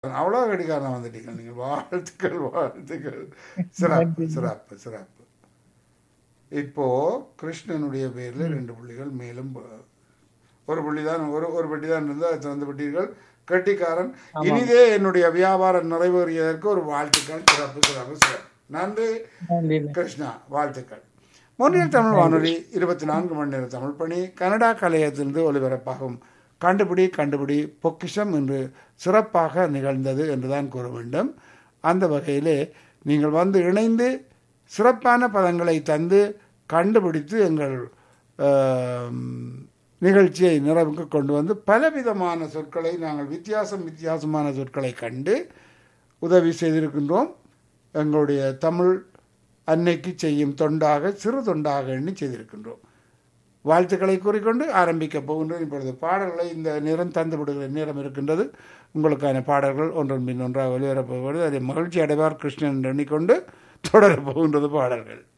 அவ்வளோ கடிகாரம் வந்துட்டீங்க நீங்கள் வாழ்த்துக்கள் வாழ்த்துக்கள் சிறப்பு சிறப்பு சிறப்பு இப்போ கிருஷ்ணனுடைய பேர்ல ரெண்டு புள்ளிகள் மேலும் ப- ஒரு புள்ளி தான் ஒரு ஒரு பெட்டி தான் இருந்தால் அது திறந்து விட்டீர்கள் கட்டிக்காரன் இனிதே என்னுடைய வியாபாரம் நிறைவேறியதற்கு ஒரு வாழ்த்துக்கள் சிறப்பு சிறப்பு சிறப்பு நன்றி நன்றி கிருஷ்ணா வாழ்த்துக்கள் மொழியில் தமிழ் வானொலி இருபத்தி நான்கு மணி நேர தமிழ் பணி கனடா கலையத்திலிருந்து ஒலிபரப்பாகும் கண்டுபிடி கண்டுபிடி பொக்கிஷம் என்று சிறப்பாக நிகழ்ந்தது என்றுதான் கூற வேண்டும் அந்த வகையிலே நீங்கள் வந்து இணைந்து சிறப்பான பதங்களை தந்து கண்டுபிடித்து எங்கள் ஆம், நிகழ்ச்சியை நிறைவுக்கு கொண்டு வந்து பலவிதமான சொற்களை நாங்கள் வித்தியாசம் வித்தியாசமான சொற்களை கண்டு உதவி செய்திருக்கின்றோம் எங்களுடைய தமிழ் அன்னைக்கு செய்யும் தொண்டாக சிறு தொண்டாக எண்ணி செய்திருக்கின்றோம் வாழ்த்துக்களை கூறிக்கொண்டு ஆரம்பிக்கப் போகின்றோம் இப்பொழுது பாடல்களை இந்த நேரம் தந்து விடுகிற நேரம் இருக்கின்றது உங்களுக்கான பாடல்கள் ஒன்றன் பின் ஒன்றாக வெளிவரப் போகிறது அதை மகிழ்ச்சி அடைவார் கிருஷ்ணன் என்று எண்ணிக்கொண்டு தொடரப் போகின்றது பாடல்கள்